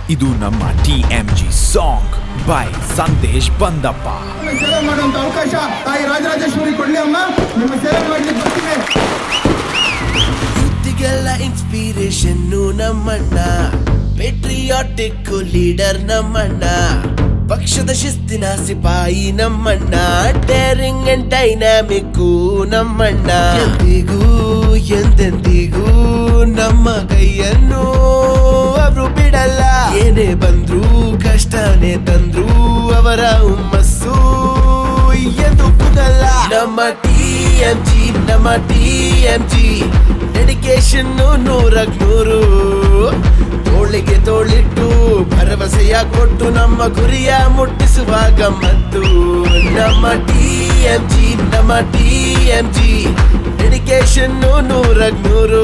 ಇದು ನಮ್ಮ T M G song by Sandesh Bandappa ನಿಮ್ಮ ಸೇವೆ ಮಾಡುವಂತ ಅವಕಾಶ ತಾಯಿ ರಾಜರಾಜೇಶ್ವರಿ ಕೊಡ್ಲಿ ಅಮ್ಮ ನಿಮ್ಮ ಸೇವೆ ಮಾಡ್ಲಿಕ್ಕೆ ಬರ್ತೀನಿ ಯುದ್ಧಿಗೆಲ್ಲ ಇನ್ಸ್ಪಿರೇಷನ್ನು ನಮ್ಮಣ್ಣ ಪೆಟ್ರಿಯಾಟಿಕ್ ಲೀಡರ್ ನಮ್ಮಣ್ಣ ಪಕ್ಷದ ಶಿಸ್ತಿನ ಸಿಪಾಯಿ ನಮ್ಮಣ್ಣ ಡೇರಿಂಗ್ ಅಂಡ್ ಡೈನಾಮಿಕ್ ನಮ್ಮಣ್ಣ ಎಂದಿಗೂ ಎಂದೆಂದಿಗೂ ನಮ್ಮ ಕೈಯನ್ನು ಅವರು ಬಿಡಲ್ಲ ಏನೇ ಬಂದ್ರು ಕಷ್ಟನೇ ತಂದ್ರು ಅವರ ಹುಮ್ಮಸ್ಸು ಎಂದು ಕುದಲ್ಲ ನಮ್ಮ ಟಿ ಎಂ ಜಿ ನಮ್ಮ ಟಿ ಎಂ ಜಿ ಡೆಡಿಕೇಶನ್ ನೂರಕ್ ನೂರು ತೋಳಿಗೆ ತೋಳಿಟ್ಟು ಭರವಸೆಯ ಕೊಟ್ಟು ನಮ್ಮ ಗುರಿಯ ಮುಟ್ಟಿಸುವ ಗಮ್ಮತ್ತು ನಮ್ಮ ಟಿ ಎಂ ಜಿ ನಮ್ಮ ಟಿ ಎಂ ಜಿ ಡೆಡಿಕೇಶನ್ ನೂರಕ್ ನೂರು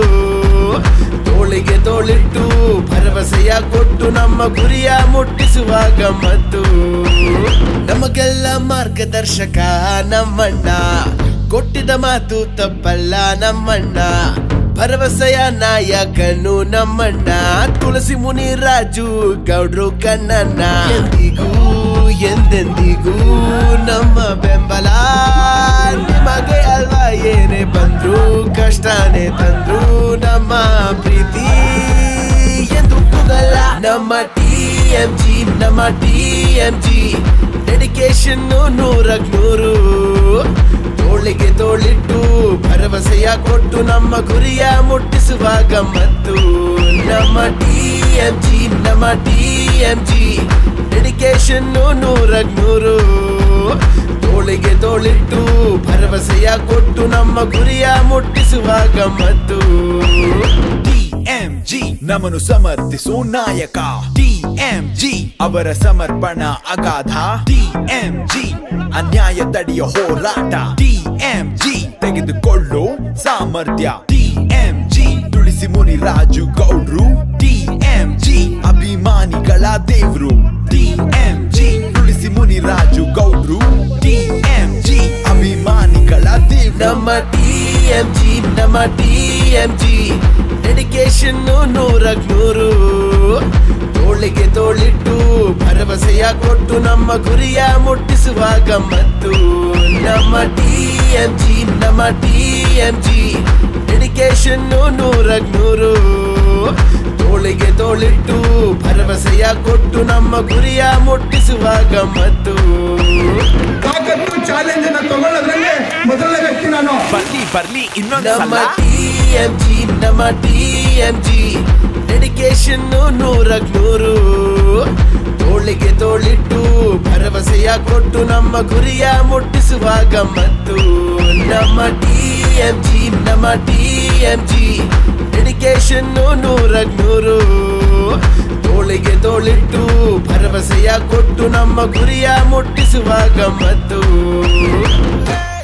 ತೋಳಿಗೆ ತೋಳಿಟ್ಟು ಭರವಸೆಯ ಕೊಟ್ಟು ನಮ್ಮ ಗುರಿಯ ಮುಟ್ಟಿಸುವ ಗಮ್ಮತ್ತು ನಮಗೆಲ್ಲ ಮಾರ್ಗದರ್ಶಕ ನಮ್ಮಣ್ಣ ಕೊಟ್ಟಿದ ಮಾತು ತಪ್ಪಲ್ಲ ನಮ್ಮಣ್ಣ ಭರವಸೆಯ ನಾಯಕನು ನಮ್ಮಣ್ಣ ತುಳಸಿ ಮುನಿ ರಾಜು ಗೌಡ್ರು ಕಣ್ಣಣ್ಣ ಎಂದಿಗೂ ಎಂದೆಂದಿಗೂ ನಮ್ಮ ಬೆಂಬಲ ನಿಮಗೆ ಅಲ್ವಾ ಏನೇ ಬಂದ್ರು ಕಷ್ಟನೇ ತಂದ್ರು ನಮ್ಮ ಪ್ರೀತಿ ಎಂದು ಕೂಗಲ್ಲ ನಮ್ಮ ಟಿ ಎಂ ಜಿ ನಮ್ಮ ಟಿ ಎಂ ಜಿ ಡೆಡಿಕೇಶನ್ ನೂರಕ್ ನೂರು ತೋಳಿಗೆ ತೋಳಿಟ್ಟು ಭರವಸೆಯ ಕೊಟ್ಟು ನಮ್ಮ ಗುರಿಯ ಮುಟ್ಟಿಸುವ ಗಮ್ಮತ್ತು ನಮ್ಮ ಟಿ ಎಂ ಜಿ ನಮ್ಮ ಟಿ ಎಂ ಜಿ ಡೆಡಿಕೇಶನ್ ನೂರಕ್ ನೂರು ತೋಳಿಗೆ ತೋಳಿಟ್ಟು ಭರವಸೆಯ ಕೊಟ್ಟು ನಮ್ಮ ಗುರಿಯ ಮುಟ್ಟಿಸುವ ಗಮ್ಮತ್ತು ಟಿ ಎಂ ಜಿ ನಮ್ಮನ್ನು ಸಮರ್ಥಿಸೋ ನಾಯಕ ಟಿ ಎಂ ಜಿ ಅವರ ಸಮರ್ಪಣಾ ಅಗಾಧ ಟಿ ಎಂ ಜಿ ಅನ್ಯಾಯ ತಡೆಯ ಹೋರಾಟ ಟಿ ಎಂ ಜಿ ತೆಗೆದುಕೊಳ್ಳೋ ಸಾಮರ್ಥ್ಯ T M G Tulasi Muni Raju ಗೌಡ್ರು ಟಿ ಎಂ ಜಿ ಅಭಿಮಾನಿಗಳ ದೇವ್ರು T M G Tulasi Muni Raju ಗೌಡ್ರು ಟಿ ಎಂ ಜಿ ಅಭಿಮಾನಿಗಳ ದೇವ್ರು ನಮ್ಮ ಟಿ ಎಂ ಜಿ ನಮ್ಮ ಟಿ ಎಂ ಜಿ ಡೆಡಿಕೇಶನ್ ನೂರಕ್ ನೂರು ತೋಳಿಗೆ ತೋಳಿಟ್ಟು ಭರವಸೆಯ ಕೊಟ್ಟು ನಮ್ಮ ಗುರಿಯ ಮುಟ್ಟಿಸುವ ಗಮ್ಮತ್ತು ನಮ್ಮ ಟಿ ಎಂ ಜಿ ನಮ್ಮ ಟಿ ಎಂ ಜಿ ಡೆಡಿಕೇಶನ್ ನೂರಕ್ ನೂರು ತೋಳಿಗೆ ತೋಳಿಟ್ಟು ಭರವಸೆಯ ಕೊಟ್ಟು ನಮ್ಮ ಗುರಿಯ ಮುಟ್ಟಿಸುವ ಗಮ್ಮತ್ತು ತಾಕತ್ತು ಚಾಲೆಂಜ್ ಅನ್ನ ತಗೊಳ್ಳೋದ್ರಲ್ಲಿ ಮೊದಲನೇ ವ್ಯಕ್ತಿ ನಾನು ಬರ್ಲಿ ಬರ್ಲಿ ನಮ್ಮ ಇನ್ನೊಂದ್ಸಲ ಟಿ ಎಂ ಜಿ ನಮ್ಮ ಟಿ ಎಂ ಜಿ ಡೆಡಿಕೇಶನ್ ನೂರಕ್ ನೂರು ತೋಳಿಗೆ ತೋಳಿಟ್ಟು ಭರವಸೆಯ ಕೊಟ್ಟು ನಮ್ಮ ಗುರಿಯ ಮುಟ್ಟಿಸುವ ಗಮ್ಮತ್ತು ನಮ್ಮ ಟಿ ಎಂ ಜಿ ನಮ್ಮ ಟಿ ಎಂ ಜಿ ಡೆಡಿಕೇಶನ್ ನೂರಕ್ ನೂರು ತೋಳಿಗೆ ತೋಳಿಟ್ಟು ಭರವಸೆಯ ಕೊಟ್ಟು ನಮ್ಮ ಗುರಿಯ ಮುಟ್ಟಿಸುವ ಗಮ್ಮತ್ತು